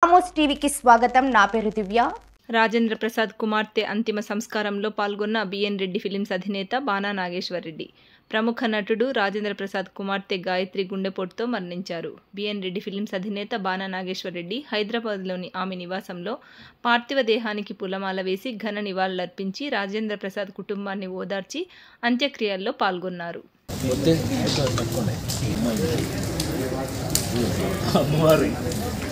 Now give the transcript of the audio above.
Ramos టీవీకి స్వాగతం నా పేరు దివ్య రాజేంద్ర ప్రసాద్ కుమార్తె అంతిమ సంస్కారంలో పాల్గొన్న బిఎన్ రెడ్డి ఫిలిమ్స్ అధినేత బాణా నాగేశ్వర్ రెడ్డి ప్రముఖ నటుడు రాజేంద్ర ప్రసాద్ కుమార్తె గాయత్రి గుండెపోటుతో మరణించారు బిఎన్ రెడ్డి ఫిలిమ్స్ అధినేత బాణా నాగేశ్వర్ రెడ్డి హైదరాబాద్లోని ఆమె నివాసంలో పార్థివ దేహానికి పులమాల వేసి ఘన నివాళులర్పించి రాజేంద్ర ప్రసాద్ కుటుంబాన్ని ఓదార్చి అంత్యక్రియల్లో పాల్గొన్నారు వద్దే పట్టుకోండి అమ్మవారి